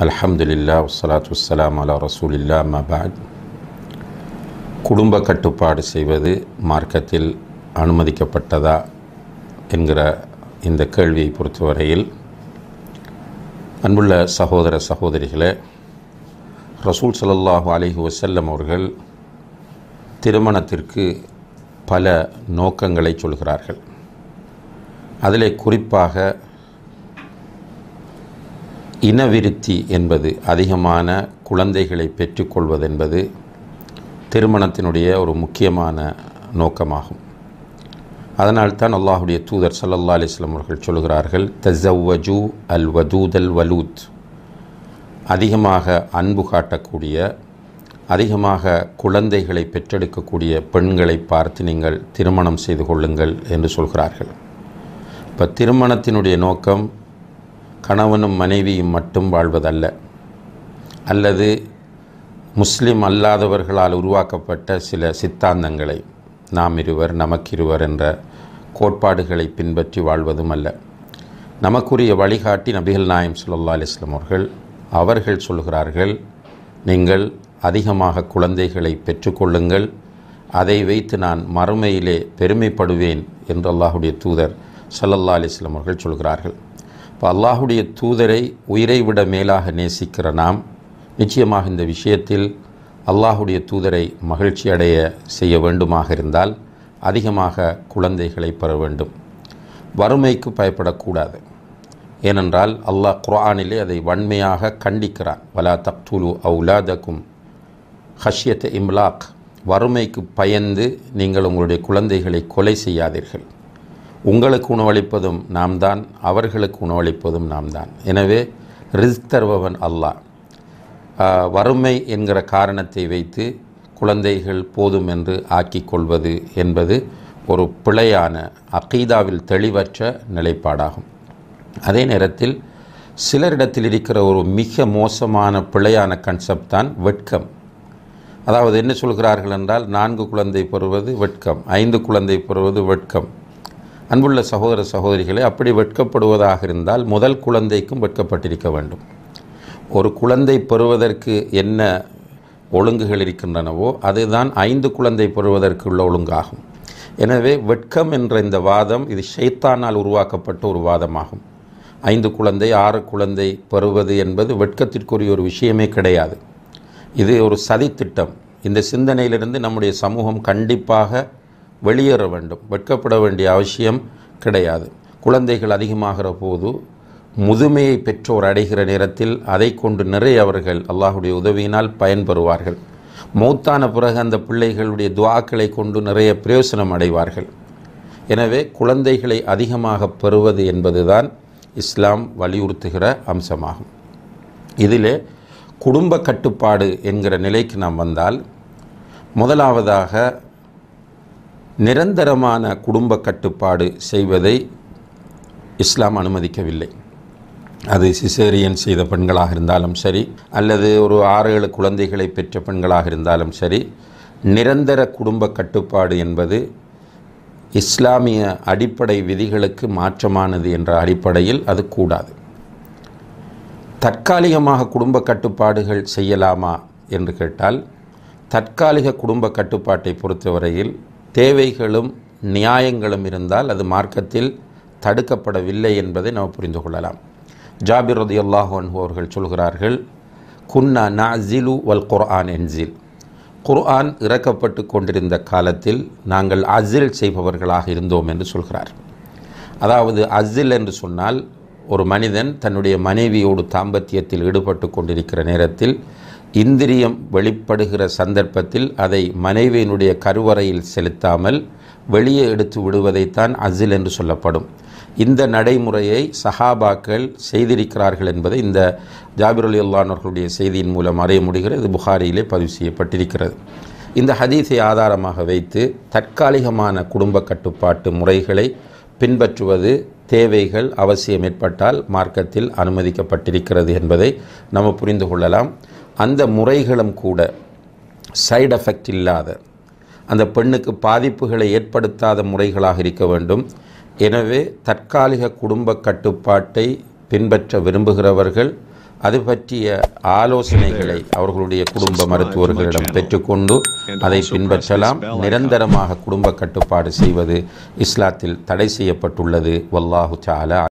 அல்ஹம்துலில்லா வஸ்ஸலாத்து வஸ்ஸலாம் அலா ரசூலில்லா அம்மா பாத் குடும்ப கட்டுப்பாடு செய்வது மார்க்கத்தில் அனுமதிக்கப்பட்டதா என்கிற இந்த கேள்வியை பொறுத்தவரையில் அன்புள்ள சகோதர சகோதரிகளே ரசூல் ஸல்லல்லாஹு அலைஹி வஸல்லம் அவர்கள் திருமணத்திற்கு பல நோக்கங்களை சொல்கிறார்கள் அதிலே குறிப்பாக இனவிருத்தி என்பது அதிகமான குழந்தைகளை பெற்றுக்கொள்வது என்பது திருமணத்தினுடைய ஒரு முக்கியமான நோக்கமாகும் அதனால்தான் அல்லாஹுடைய தூதர் சல்லல்லா அலிஸ்லாம் அவர்கள் சொல்கிறார்கள் தஸவ்வஜு அல் வதூத் அல் வலூத் அதிகமாக அன்பு காட்டக்கூடிய அதிகமாக குழந்தைகளை பெற்றெடுக்கக்கூடிய பெண்களை பார்த்து நீங்கள் திருமணம் செய்து கொள்ளுங்கள் என்று சொல்கிறார்கள் இப்போ திருமணத்தினுடைய நோக்கம் கணவனும் மனைவியும் மட்டும் வாழ்வதல்ல அல்லது முஸ்லிம் அல்லாதவர்களால் உருவாக்கப்பட்ட சில சித்தாந்தங்களை நாம் இருவர் நமக்கிருவர் என்ற கோட்பாடுகளை பின்பற்றி வாழ்வதும் அல்ல நமக்குரிய வழிகாட்டி நபிகள் நாயம் சுல்லா அலிஸ்லாம் அவர்கள் அவர்கள் சொல்கிறார்கள் நீங்கள் அதிகமாக குழந்தைகளை பெற்றுக்கொள்ளுங்கள் அதை வைத்து நான் மறுமையிலே பெருமைப்படுவேன் என்று அல்லாஹுடைய தூதர் சல்லல்லா அலிஸ்லாம் அவர்கள் சொல்கிறார்கள் இப்போ அல்லாஹுடைய தூதரை உயிரை விட மேலாக நேசிக்கிற நாம் நிச்சயமாக இந்த விஷயத்தில் அல்லாஹுடைய தூதரை மகிழ்ச்சி அடைய செய்ய வேண்டுமாக இருந்தால் அதிகமாக குழந்தைகளை பெற வேண்டும் வறுமைக்கு பயப்படக்கூடாது ஏனென்றால் அல்லாஹ் குர்ஆனிலே அதை வன்மையாக கண்டிக்கிறான் வலா தக்துலு அவுலாதக்கும் ஹஷ்யத் இம்லாக் வறுமைக்கு பயந்து நீங்கள் உங்களுடைய குழந்தைகளை கொலை செய்யாதீர்கள் உங்களுக்கு உணவளிப்பதும் நாம் தான் அவர்களுக்கு உணவளிப்பதும் நாம் தான் எனவே ரிஸ்க் தருபவன் அல்லாஹ் வறுமை என்கிற காரணத்தை வைத்து குழந்தைகள் போதும் என்று ஆக்கிக் கொள்வது என்பது ஒரு பிழையான அகீதாவில் தெளிவற்ற நிலைப்பாடாகும் அதே நேரத்தில் சிலரிடத்தில் இருக்கிற ஒரு மிக மோசமான பிழையான கன்செப்ட் தான் வெட்கம் அதாவது என்ன சொல்கிறார்கள் என்றால் நான்கு குழந்தை பெறுவது வெட்கம் ஐந்து குழந்தை பெறுவது வெட்கம் அன்புள்ள சகோதர சகோதரிகளை அப்படி வெட்கப்படுவதாக இருந்தால் முதல் குழந்தைக்கும் வெட்கப்பட்டிருக்க வேண்டும் ஒரு குழந்தை பெறுவதற்கு என்ன ஒழுங்குகள் இருக்கின்றனவோ அதுதான் ஐந்து குழந்தை பெறுவதற்கு உள்ள ஒழுங்காகும் எனவே வெட்கம் என்ற இந்த வாதம் இது ஷைத்தானால் உருவாக்கப்பட்ட ஒரு வாதமாகும் ஐந்து குழந்தை ஆறு குழந்தை பெறுவது என்பது வெட்கத்திற்குரிய ஒரு விஷயமே கிடையாது இது ஒரு சதித்திட்டம் இந்த சிந்தனையிலிருந்து நம்முடைய சமூகம் கண்டிப்பாக வெளியேற வேண்டும் வெட்கப்பட வேண்டிய அவசியம் கிடையாது குழந்தைகள் அதிகமாகிற போது முதுமையை பெற்றோர் அடைகிற நேரத்தில் அதை கொண்டு நிறைய அவர்கள் அல்லாஹுடைய உதவியினால் பயன்பெறுவார்கள் மௌத்தான பிறகு அந்த பிள்ளைகளுடைய துவாக்களை கொண்டு நிறைய பிரயோசனம் அடைவார்கள் எனவே குழந்தைகளை அதிகமாக பெறுவது என்பதுதான் இஸ்லாம் வலியுறுத்துகிற அம்சமாகும் இதிலே குடும்ப கட்டுப்பாடு என்கிற நிலைக்கு நாம் வந்தால் முதலாவதாக நிரந்தரமான குடும்ப கட்டுப்பாடு செய்வதை இஸ்லாம் அனுமதிக்கவில்லை அது சிசேரியன் செய்த பெண்களாக இருந்தாலும் சரி அல்லது ஒரு ஆறு ஏழு குழந்தைகளை பெற்ற பெண்களாக இருந்தாலும் சரி நிரந்தர குடும்ப கட்டுப்பாடு என்பது இஸ்லாமிய அடிப்படை விதிகளுக்கு மாற்றமானது என்ற அடிப்படையில் அது கூடாது தற்காலிகமாக குடும்ப கட்டுப்பாடுகள் செய்யலாமா என்று கேட்டால் தற்காலிக குடும்ப கட்டுப்பாட்டை பொறுத்தவரையில் தேவைகளும் நியாயங்களும் இருந்தால் அது மார்க்கத்தில் தடுக்கப்படவில்லை என்பதை நாம் புரிந்து கொள்ளலாம் ஜாபிர் ரதி அல்லாஹு அன்ஹு அவர்கள் சொல்கிறார்கள் குன்னா நாசிலு வல் குர்ஆன் என்சில் குர்ஆன் இறக்கப்பட்டு கொண்டிருந்த காலத்தில் நாங்கள் அசில் செய்பவர்களாக இருந்தோம் என்று சொல்கிறார் அதாவது அசில் என்று சொன்னால் ஒரு மனிதன் தன்னுடைய மனைவியோடு தாம்பத்தியத்தில் ஈடுபட்டு கொண்டிருக்கிற நேரத்தில் இந்திரியம் வெளிப்படுகிற சந்தர்ப்பத்தில் அதை மனைவியினுடைய கருவறையில் செலுத்தாமல் வெளியே எடுத்து விடுவதைத்தான் அசில் என்று சொல்லப்படும் இந்த நடைமுறையை சஹாபாக்கள் செய்திருக்கிறார்கள் என்பதை இந்த ஜாபிர் அலி அல்லானவர்களுடைய செய்தியின் மூலம் அறிய முடிகிறது இது புகாரியிலே பதிவு செய்யப்பட்டிருக்கிறது இந்த ஹதீஸை ஆதாரமாக வைத்து தற்காலிகமான குடும்ப கட்டுப்பாட்டு முறைகளை பின்பற்றுவது தேவைகள் அவசியம் ஏற்பட்டால் மார்க்கத்தில் அனுமதிக்கப்பட்டிருக்கிறது என்பதை நம்ம புரிந்து கொள்ளலாம் அந்த முறைகளும் கூட சைடு எஃபெக்ட் இல்லாத அந்த பெண்ணுக்கு பாதிப்புகளை ஏற்படுத்தாத முறைகளாக இருக்க வேண்டும் எனவே தற்காலிக குடும்ப கட்டுப்பாட்டை பின்பற்ற விரும்புகிறவர்கள் அது பற்றிய ஆலோசனைகளை அவர்களுடைய குடும்ப மருத்துவர்களிடம் பெற்றுக்கொண்டு அதை பின்பற்றலாம் நிரந்தரமாக குடும்ப கட்டுப்பாடு செய்வது இஸ்லாத்தில் தடை செய்யப்பட்டுள்ளது வல்லாஹு சாலா